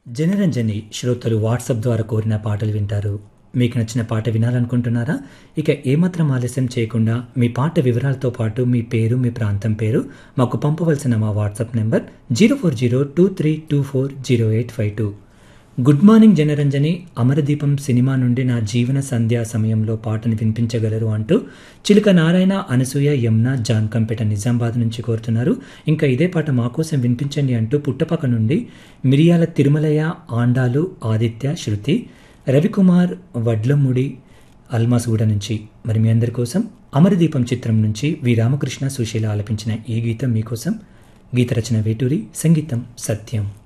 జనరంజని శ్రోతలు వాట్సాప్ ద్వారా కోరిన పాటలు వింటారు మీకు నచ్చిన పాట వినాలనుకుంటున్నారా ఇక ఏమాత్రం ఆలస్యం చేయకుండా మీ పాట వివరాలతో పాటు మీ పేరు మీ ప్రాంతం పేరు మాకు పంపవలసిన మా WhatsApp number zero four zero two three two four zero eight five two good morning Janaranjani Amaradeepam cinema నుండి నా జీవన సంధ్యా సమయంలో పాటను వినిపించగలరు అంటూ చిలుక నారాయణ అనసూయ యమున జాన్కంపేట నిజామాబాద్ నుంచి కోరుతున్నారు ఇంకా ఇదే పాట మా కోసం వినిపించండి అంటూ పుట్టపక్క నుండి మిరియాల తిరుమలయ్య ఆండాలు ఆదిత్య శృతి రవికుమార్ వడ్లముడి అల్మాస్గూడ నుంచి మరి మీ అందరి కోసం అమరదీపం చిత్రం నుంచి వి రామకృష్ణ సుశీల ఆలపించిన ఈ గీతం మీకోసం గీత రచన వేటూరి సంగీతం సత్యం